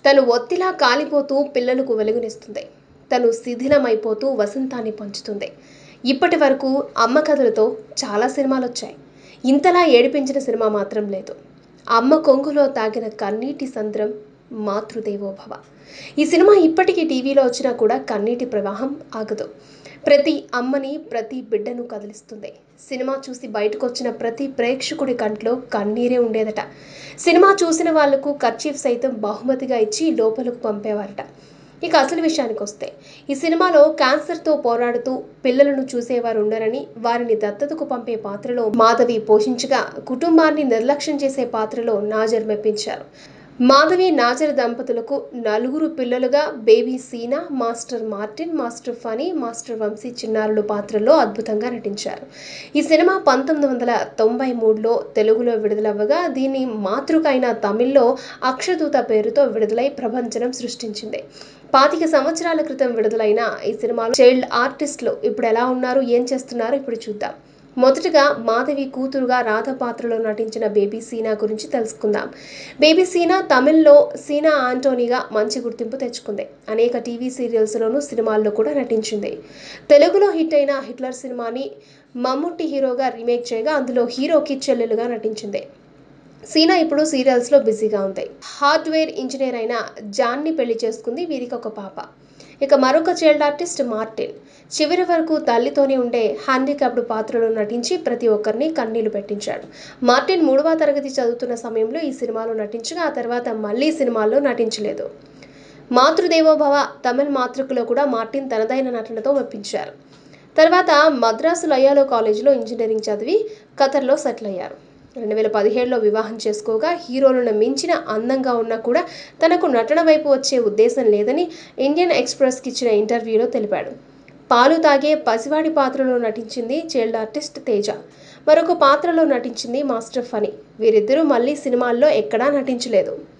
తను ఒత్తిలా కాలిపోతూ పిల్లలకు వెలుగునిస్తుంది తను శిథిలమైపోతూ వసంతాన్ని పంచుతుంది ఇప్పటి వరకు అమ్మ కథలతో చాలా సినిమాలు వచ్చాయి ఇంతలా ఏడిపించిన సినిమా మాత్రం లేదు అమ్మ కొంగులో తాగిన కన్నీటి సంద్రం మాతృదేవోభవ ఈ సినిమా ఇప్పటికీ టీవీలో వచ్చినా కూడా కన్నీటి ప్రవాహం ఆగదు ప్రతి అమ్మని ప్రతి బిడ్డను కదిలిస్తుంది సినిమా చూసి బయటకు వచ్చిన ప్రతి ప్రేక్షకుడి కంట్లో కన్నీరే ఉండేదట సినిమా చూసిన వాళ్లకు కర్చీఫ్ సైతం బహుమతిగా ఇచ్చి లోపలకు పంపేవారట ఇక అసలు విషయానికి వస్తే ఈ సినిమాలో క్యాన్సర్తో పోరాడుతూ పిల్లలను చూసేవారు ఉండరని వారిని దత్తతకు పంపే పాత్రలో మాధవి పోషించగా కుటుంబాన్ని నిర్లక్ష్యం చేసే పాత్రలో నాజర్ మెప్పించారు మాధవి నాజర్ దంపతులకు నలుగురు పిల్లలుగా baby Seena master Martin master Phani master Vamsi చిన్నారులు పాత్రల్లో అద్భుతంగా నటించారు ఈ సినిమా పంతొమ్మిది వందల తొంభై మూడులో తెలుగులో విడుదలవ్వగా దీన్ని మాతృక అయిన తమిళ్లో అక్షదూత పేరుతో విడుదలై ప్రభంజనం సృష్టించింది పాతిక సంవత్సరాల క్రితం విడుదలైన ఈ సినిమాలో చైల్డ్ ఆర్టిస్టులు ఇప్పుడు ఎలా ఉన్నారు ఏం చేస్తున్నారు ఇప్పుడు చూద్దాం మొదటగా మాధవి కూతురుగా రాధ పాత్రలో నటించిన బేబీ సీనా గురించి తెలుసుకుందాం బేబీ సీనా తమిళ్లో సీనా ఆంటోనీగా మంచి గుర్తింపు తెచ్చుకుంది అనేక టీవీ సీరియల్స్లోనూ సినిమాల్లో కూడా నటించింది తెలుగులో హిట్ అయిన హిట్లర్ సినిమాని మమ్ముట్టి హీరోగా రీమేక్ చేయగా అందులో హీరోకి చెల్లెలుగా నటించింది సీనా ఇప్పుడు సీరియల్స్లో బిజీగా ఉంది హార్డ్వేర్ ఇంజనీర్ అయిన జాన్ని పెళ్లి చేసుకుంది వీరికి ఒక పాప ఇక మరొక చైల్డ్ ఆర్టిస్ట్ మార్టిన్ చివరి వరకు తల్లితోనే ఉండే హ్యాండిక్యాప్డ్ పాత్రలో నటించి ప్రతి ఒక్కరిని కన్నీళ్లు పెట్టించాడు మార్టిన్ మూడవ తరగతి చదువుతున్న సమయంలో ఈ సినిమాలో నటించగా ఆ తర్వాత మళ్ళీ సినిమాల్లో నటించలేదు మాతృదేవోభవ తమిళ్ మాతృకలో కూడా మార్టిన్ తనదైన నటనతో మెప్పించారు తర్వాత మద్రాసు లయాలో కాలేజీలో ఇంజనీరింగ్ చదివి ఖతర్లో సెటిల్ అయ్యారు రెండు వేల పదిహేడులో వివాహం చేసుకోగా హీరోలను మించిన అందంగా ఉన్నా కూడా తనకు నటన వైపు వచ్చే ఉద్దేశం లేదని ఇండియన్ ఎక్స్ప్రెస్కి ఇచ్చిన ఇంటర్వ్యూలో తెలిపాడు పాలు తాగే పసివాడి పాత్రలో నటించింది చైల్డ్ ఆర్టిస్ట్ తేజ మరొక పాత్రలో నటించింది మాస్టర్ ఫనీ వీరిద్దరూ మళ్ళీ సినిమాల్లో ఎక్కడా నటించలేదు